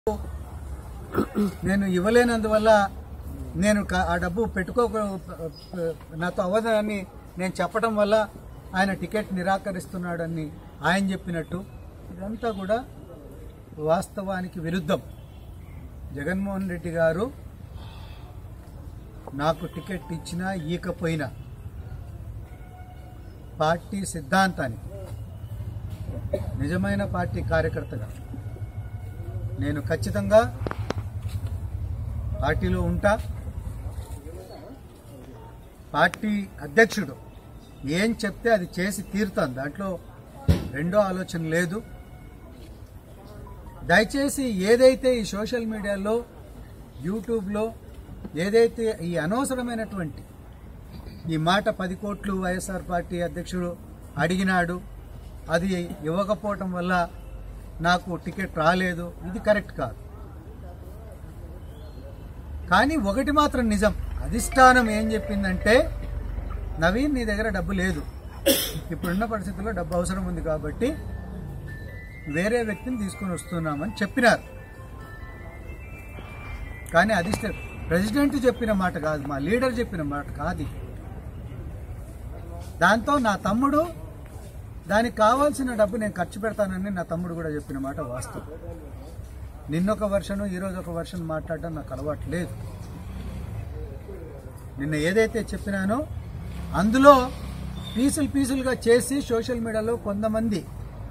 నేను ఇవ్వలేనందువల్ల నేను క- ఆ డబ్బు పెట్టుకో నాతో అవ్వదని నేను చెప్పడం వల్ల ఆయన టికెట్ నిరాకరిస్తున్నాడని ఆయన చెప్పినట్టు ఇదంతా కూడా వాస్తవానికి విరుద్ధం జగన్మోహన్ రెడ్డి గారు నాకు టికెట్ ఇచ్చినా ఈకపోయినా పార్టీ సిద్ధాంతానికి నిజమైన పార్టీ కార్యకర్తగా నేను ఖచ్చితంగా పార్టీలో ఉంటా పార్టీ అధ్యక్షుడు ఏం చెప్తే అది చేసి తీరుతాను దాంట్లో రెండో ఆలోచన లేదు దయచేసి ఏదైతే ఈ సోషల్ మీడియాలో యూట్యూబ్లో ఏదైతే ఈ అనవసరమైనటువంటి ఈ మాట పది కోట్లు వైఎస్ఆర్ పార్టీ అధ్యక్షుడు అడిగినాడు అది ఇవ్వకపోవటం వల్ల నాకు టికెట్ రాలేదు ఇది కరెక్ట్ కాదు కానీ ఒకటి మాత్రం నిజం అధిష్టానం ఏం చెప్పిందంటే నవీన్ నీ దగ్గర డబ్బు లేదు ఇప్పుడున్న పరిస్థితుల్లో డబ్బు అవసరం ఉంది కాబట్టి వేరే వ్యక్తిని తీసుకుని వస్తున్నామని చెప్పినారు కానీ అధిష్ట ప్రెసిడెంట్ చెప్పిన మాట కాదు మా లీడర్ చెప్పిన మాట కాదు ఇది. దాంతో నా తమ్ముడు దానికి కావాల్సిన డబ్బు నేను ఖర్చు పెడతానని నా తమ్ముడు కూడా చెప్పిన మాట వాస్తవం నిన్నొక వర్షను ఈరోజు ఒక వర్షన్ మాట్లాడడం నాకు అలవాటు లేదు నిన్న ఏదైతే చెప్పినానో అందులో పీసులు పీసులుగా చేసి సోషల్ మీడియాలో కొంతమంది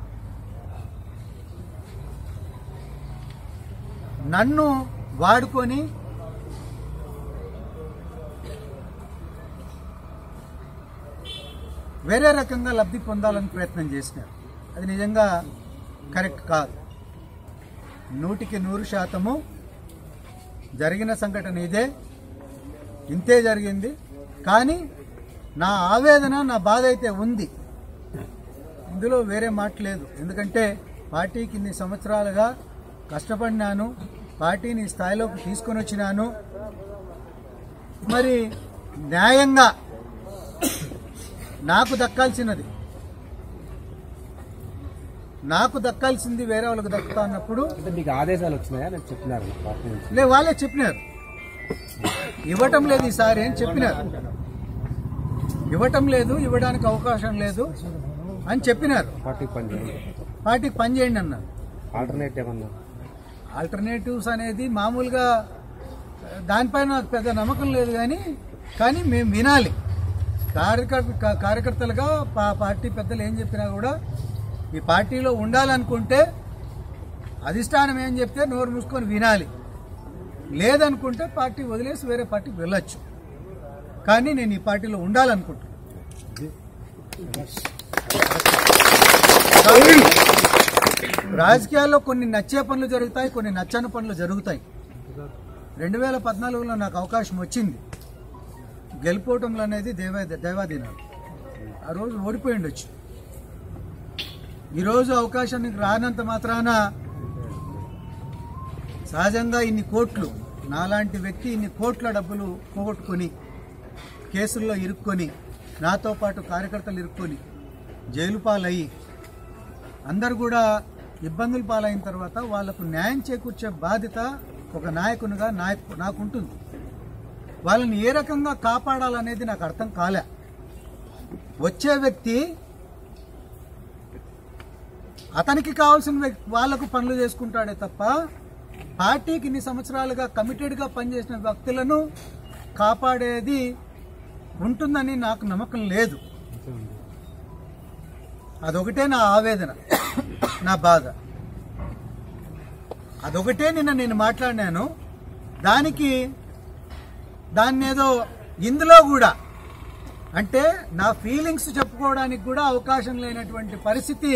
నన్ను వాడుకొని వేరే రకంగా లబ్ధి పొందాలని ప్రయత్నం చేసినారు అది నిజంగా కరెక్ట్ కాదు నూటికి నూరు శాతము జరిగిన సంఘటన ఇదే ఇంతే జరిగింది కానీ నా ఆవేదన నా బాధ అయితే ఉంది ఇందులో వేరే మాట లేదు ఎందుకంటే పార్టీకి ఇన్ని సంవత్సరాలుగా కష్టపడినాను పార్టీని ఈ స్థాయిలోకి తీసుకొని వచ్చినాను మరి న్యాయంగా నాకు దక్కాల్సినది నాకు దక్కాల్సింది వేరే వాళ్ళకి దక్కుతా అన్నప్పుడు అంటే మీకు ఆదేశాలు వచ్చినాయా నేను చెప్పినారు పార్టీ నుంచి లే వాళ్ళే చెప్పినారు ఇవ్వటం లేదు ఈసారి అని చెప్పినారు ఇవ్వటం లేదు ఇవ్వడానికి అవకాశం లేదు అని చెప్పినారు పార్టీకి పని చేయండి పార్టీకి పని చేయండి అన్నారు ఆల్టర్నేట్ ఏమన్నా ఆల్టర్నేటివ్స్ అనేది మామూలుగా దానిపైన నాకు పెద్ద నమ్మకం లేదు కానీ కానీ మేము వినాలి కార్యకర్త కా- కార్యకర్తలుగా పా- పార్టీ పెద్దలు ఏం చెప్పినా కూడా ఈ పార్టీలో ఉండాలనుకుంటే అధిష్టానం ఏం చెప్తే నోరు మూసుకొని వినాలి లేదనుకుంటే పార్టీ వదిలేసి వేరే పార్టీకి వెళ్ళొచ్చు కానీ నేను ఈ పార్టీలో ఉండాలనుకుంటున్నాను రాజకీయాల్లో కొన్ని నచ్చే పనులు జరుగుతాయి కొన్ని నచ్చని పనులు జరుగుతాయి రెండు వేల పద్నాలుగులో నాకు అవకాశం వచ్చింది గెలుపోవటంలో అనేది దేవా దైవాధీనాలు ఆ రోజు ఓడిపోయి ఉండొచ్చు ఈరోజు అవకాశానికి రానంత మాత్రాన సహజంగా ఇన్ని కోట్లు నాలాంటి వ్యక్తి ఇన్ని కోట్ల డబ్బులు పోగొట్టుకొని కేసుల్లో ఇరుక్కొని నాతో పాటు కార్యకర్తలు ఇరుక్కొని జైలు పాలయ్యి అందరు కూడా ఇబ్బందులు పాలైన తర్వాత వాళ్లకు న్యాయం చేకూర్చే బాధ్యత ఒక నాయకునిగా నాయకు నాకుంటుంది వాళ్ళని ఏ రకంగా కాపాడాలనేది నాకు అర్థం కాలే వచ్చే వ్యక్తి అతనికి కావాల్సిన వ్యక్తి వాళ్లకు పనులు చేసుకుంటాడే తప్ప పార్టీకి ఇన్ని సంవత్సరాలుగా కమిటెడ్గా పనిచేసిన వ్యక్తులను కాపాడేది ఉంటుందని నాకు నమ్మకం లేదు అదొకటే నా ఆవేదన నా బాధ అదొకటే నిన్న నేను మాట్లాడినాను దానికి దాన్ని ఏదో ఇందులో కూడా అంటే నా ఫీలింగ్స్ చెప్పుకోవడానికి కూడా అవకాశం లేనటువంటి పరిస్థితి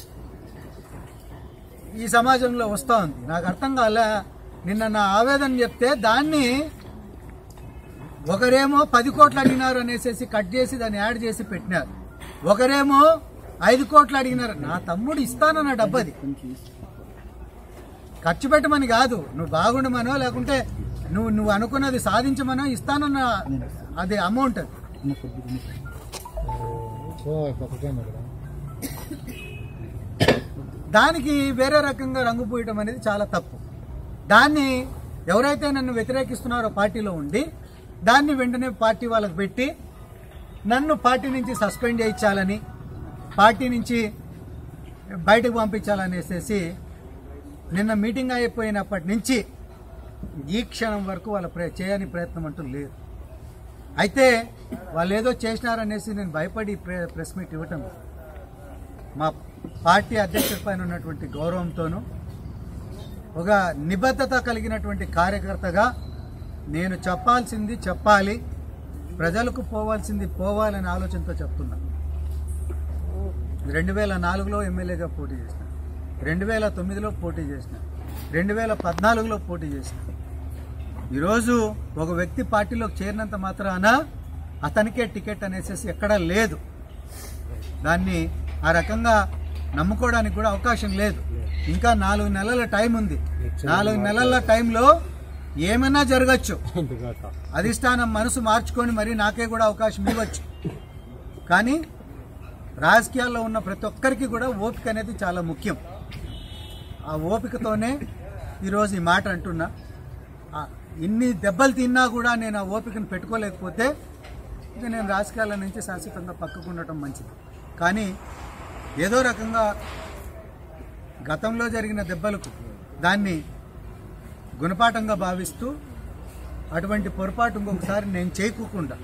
ఈ సమాజంలో వస్తూ ఉంది నాకు అర్థం కాలే నిన్న నా ఆవేదన చెప్తే దాన్ని ఒకరేమో పది కోట్లు అడిగినారు అనేసి కట్ చేసి దాన్ని యాడ్ చేసి పెట్టినారు ఒకరేమో ఐదు కోట్లు అడిగినారు నా తమ్ముడు ఇస్తానన్న డబ్బది ఖర్చు పెట్టమని కాదు నువ్వు బాగుండమనో లేకుంటే నువ్వు నువ్వు అనుకున్నది సాధించమనో ఇస్తానన్న అది అమౌంట్ అది దానికి వేరే రకంగా రంగు పూయటం అనేది చాలా తప్పు దాన్ని ఎవరైతే నన్ను వ్యతిరేకిస్తున్నారో పార్టీలో ఉండి దాన్ని వెంటనే పార్టీ వాళ్ళకి పెట్టి నన్ను పార్టీ నుంచి సస్పెండ్ చేయించాలని పార్టీ నుంచి బయటకు పంపించాలనేసేసి నిన్న మీటింగ్ అయిపోయినప్పటి నుంచి ఈ క్షణం వరకు వాళ్ళ ప్ర చేయని ప్రయత్నం అంటూ లేదు అయితే వాళ్ళు ఏదో చేసినారనేసి నేను భయపడి ప్రె- ప్రెస్ మీట్ ఇవ్వటం లేదు. మా పార్టీ అధ్యక్షుడి పైన ఉన్నటువంటి గౌరవంతోనూ ఒక నిబద్ధత కలిగినటువంటి కార్యకర్తగా నేను చెప్పాల్సింది చెప్పాలి ప్రజలకు పోవాల్సింది పోవాలనే ఆలోచనతో చెప్తున్నా రెండు వేల నాలుగులో ఎమ్మెల్యేగా పోటీ చేసిన రెండు వేల తొమ్మిదిలో పోటీ చేసిన రెండు వేల పద్నాలుగులో పోటీ చేసిన ఈరోజు ఒక వ్యక్తి పార్టీలోకి చేరినంత మాత్రాన అతనికే టికెట్ అనేసి ఎక్కడా లేదు దాన్ని ఆ రకంగా నమ్ముకోవడానికి కూడా అవకాశం లేదు ఇంకా నాలుగు నెలల టైం ఉంది నాలుగు నెలల టైంలో ఏమైనా జరగచ్చు అధిష్టానం మనసు మార్చుకొని మరి నాకే కూడా అవకాశం ఇవ్వచ్చు కానీ రాజకీయాల్లో ఉన్న ప్రతి ఒక్కరికి కూడా ఓపిక అనేది చాలా ముఖ్యం ఆ ఓపికతోనే ఈరోజు ఈ మాట అంటున్నా ఆ ఇన్ని దెబ్బలు తిన్నా కూడా నేను ఆ ఓపికను పెట్టుకోలేకపోతే ఇక నేను రాజకీయాల నుంచి శాశ్వతంగా పక్కకు ఉండటం మంచిది కానీ ఏదో రకంగా గతంలో జరిగిన దెబ్బలకు దాన్ని గుణపాఠంగా భావిస్తూ అటువంటి పొరపాటు ఇంకొకసారి నేను చేయకోకుండా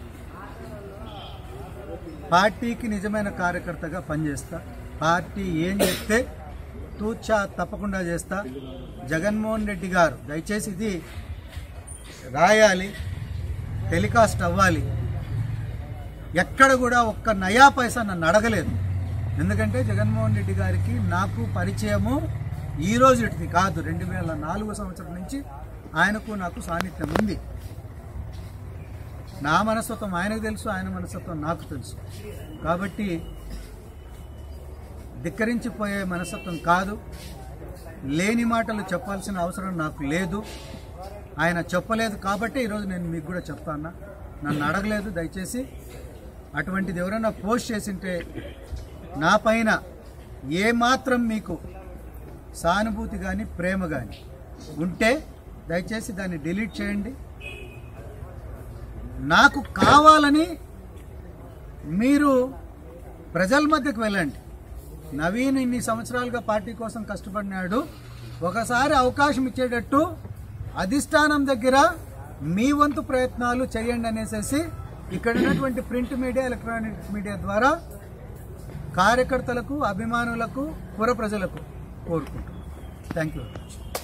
పార్టీకి నిజమైన కార్యకర్తగా పనిచేస్తా పార్టీ ఏం చెప్తే తూచా తప్పకుండా చేస్తా జగన్మోహన్ రెడ్డి గారు దయచేసి ఇది రాయాలి టెలికాస్ట్ అవ్వాలి ఎక్కడ కూడా ఒక్క నయా పైసా నన్ను అడగలేదు ఎందుకంటే జగన్మోహన్ రెడ్డి గారికి నాకు పరిచయము ఈ రోజుటిది కాదు రెండు వేల నాలుగు సంవత్సరం నుంచి ఆయనకు నాకు సాన్నిధ్యం ఉంది నా మనస్తత్వం ఆయనకు తెలుసు ఆయన మనస్తత్వం నాకు తెలుసు కాబట్టి ధిక్కరించిపోయే మనస్తత్వం కాదు లేని మాటలు చెప్పాల్సిన అవసరం నాకు లేదు ఆయన చెప్పలేదు కాబట్టి ఈరోజు నేను మీకు కూడా చెప్తాను నన్ను అడగలేదు దయచేసి అటువంటిది ఎవరైనా పోస్ట్ చేసింటే నా పైన ఏమాత్రం మీకు సానుభూతి కానీ ప్రేమ కానీ ఉంటే దయచేసి దాన్ని డిలీట్ చేయండి నాకు కావాలని మీరు ప్రజల మధ్యకు వెళ్ళండి నవీన్ ఇన్ని సంవత్సరాలుగా పార్టీ కోసం కష్టపడినాడు ఒకసారి అవకాశం ఇచ్చేటట్టు అధిష్టానం దగ్గర మీ వంతు ప్రయత్నాలు చేయండి అనేసి ఇక్కడ ఉన్నటువంటి ప్రింట్ మీడియా ఎలక్ట్రానిక్ మీడియా ద్వారా కార్యకర్తలకు అభిమానులకు పుర ప్రజలకు కోరుకుంటున్నాను థ్యాంక్ యూ